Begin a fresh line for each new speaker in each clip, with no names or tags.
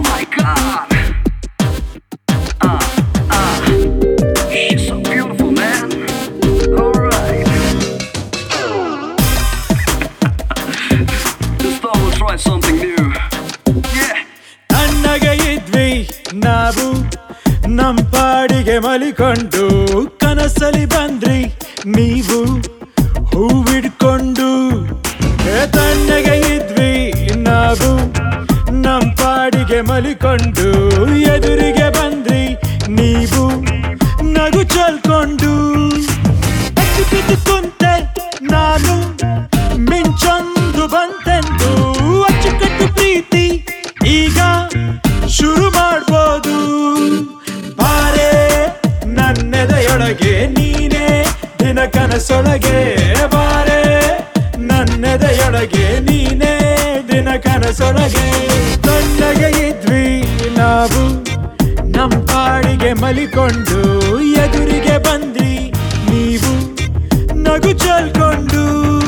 my god. Ah, ah. She's so beautiful, man. Alright. Just thought we'll try something new. Yeah.
ತಣ್ಣಗೆ ಇದ್ವಿ ನಾವು ನಮ್ ಪಾಡಿಗೆ ಮಲಿಕೊಂಡು ಕನಸಲಿ ಬಂದ್ರಿ ನೀವು ಹೂವಿಡ್ಕೊಂಡು ಏ ತಣ್ಣಗೆ ಇದ್ವಿ ನಾವು ನಮ್ ಪಾಡಿಗೆ ಮಲಿಕೊಂಡು ಎದುರಿಗೆ ಬಂದ್ರಿ ನೀವು ನಗು ಚಲ್ಕೊಂಡು ಅಚ್ಚುಕಿದ್ದು ಕುಂತೆ ನಾನು ಮಿಂಚೊಂದು ಬಂತೆಂದು ಅಚ್ಚುಕಟ್ಟು ಪ್ರೀತಿ ಈಗ ಶುರು ಮಾಡ್ಬೋದು ಬಾರೆ ನನ್ನೆದೆಯೊಳಗೆ ನೀನೇ ದಿನ ಕನಸೊಳಗೆ ಬಾರೆ ನನ್ನೆದೆಯೊಳಗೆ ನೀನೇ ದಿನ ಕನಸೊಳಗೆ ತಣ್ಣಗೆ ಇದ್ವಿ ನಾವು ನಮ್ ಪಾಡಿಗೆ ಮಲಿಕೊಂಡು ಎದುರಿಗೆ ಬಂದ್ರಿ ನೀವು ನಗು ಚಲ್ಕೊಂಡು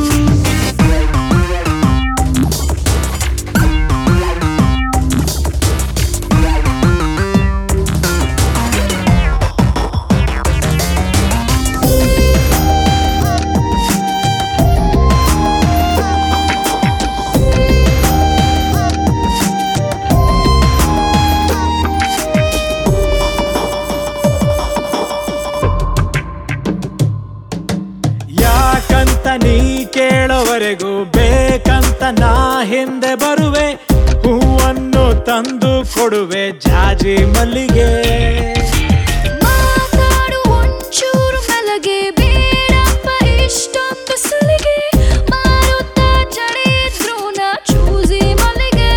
ಯಾಕಂತ ನೀ ಕೇಳೋವರೆಗೂ ಬೇಕಂತ ನಾ ಹಿಂದೆ ಬರುವೆ ಹೂವನ್ನು ತಂದು ಕೊಡುವೆ ಜಾಜಿ ಮಲ್ಲಿಗೆ
ಮಾತಾಡು ಒಂಚೂರು ಮೆಲಗೆ ಬೇಡಪ್ಪ ಇಷ್ಟೊಂದು ಸುಲಿಗೆ ಮಾರುತ್ತಾ ಚಳಿ ಇದ್ರು ನಾ ಚೂಸಿ ಮಲ್ಲಿಗೆ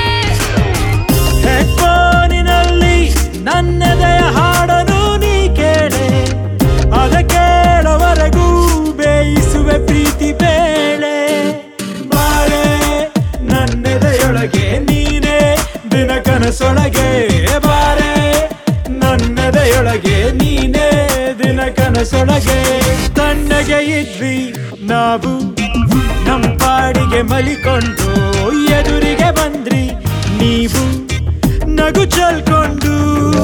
ಹೆಡ್ಫೋನಿನಲ್ಲಿ ನನ್ನೆದೆಯ ಹಾಡನು ನೀ ಕೇಳೆ ಅದ ಕೇಳೋವರೆಗೂ ಬೇಯಿಸುವೆ ಪ್ರೀತಿ ಬೇಳೆ ಬಾಳೆ ನನ್ನೆದೆಯೊಳಗೆ ನೀನೇ ದಿನ ಕನಸೊಳಗೆ ಬಾರೆ ನನ್ನೆದೆಯೊಳಗೆ ನೀನೇ ದಿನ ಕನಸೊಳಗೆ ತಣ್ಣಗೆ ಇದ್ವಿ ನಾವು ನಮ್ ಪಾಡಿಗೆ ಮಲಿಕೊಂಡು ಎದುರಿಗೆ ಬಂದ್ರಿ ನೀವು ನಗು ಚಲ್ಕೊಂಡು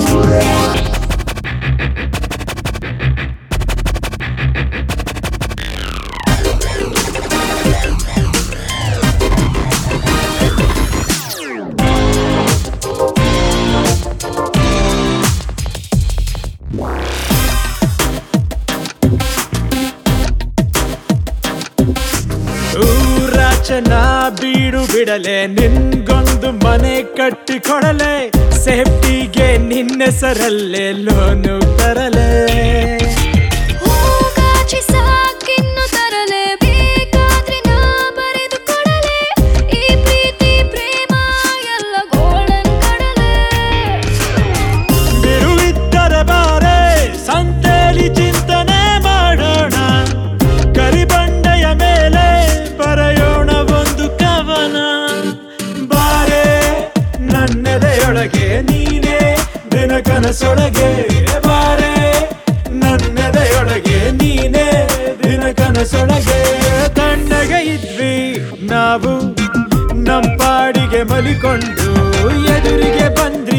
ಊರಾಚನ ಬೀಡು ಬಿಡಲೆ ನಿನ್ಗೊಂದು ಮನೆ ಕಟ್ಟಿ ಕೊಡಲೆ ಸೇಫ್ಟಿಗೆ ನಿನ್ನೆಸರಲ್ಲೇ ಲೋನು ತರಲೆ
ಹೂಗಾಚಿ ಸಾಕಿನ್ನು ತರಲೆ ಬೇಕಾದ್ರೆ ನಾ ಬರೆದು ಕೊಡಲೆ ಈ ಪ್ರೀತಿ ಪ್ರೇಮ ಎಲ್ಲ ಗೋಳನ್ ಕಡಲೆ
ಬಿರುವಿದ್ದರೆ ಬಾರೆ ಸಂತೆಲಿ ಚಿಂತನೆ ಮಾಡೋಣ ಕರಿಬಂಡೆಯ ಮೇಲೆ ಬರೆಯೋಣ ಒಂದು ಕವನ ಬಾರೆ ನನ್ನೆದೆಯೊಳಗೆ ನೀನೇ ದಿನ ಕನಸೊಳಗೆ ಬಾರೆ ನನ್ನೆದೆಯೊಳಗೆ ನೀನೇ ದಿನ ಕನಸೊಳಗೆ ತಣ್ಣಗೆ ಇದ್ವಿ ನಾವು ನಮ್ ಪಾಡಿಗೆ ಮಲಿಕೊಂಡು ಎದುರಿಗೆ ಬಂದ್ರಿ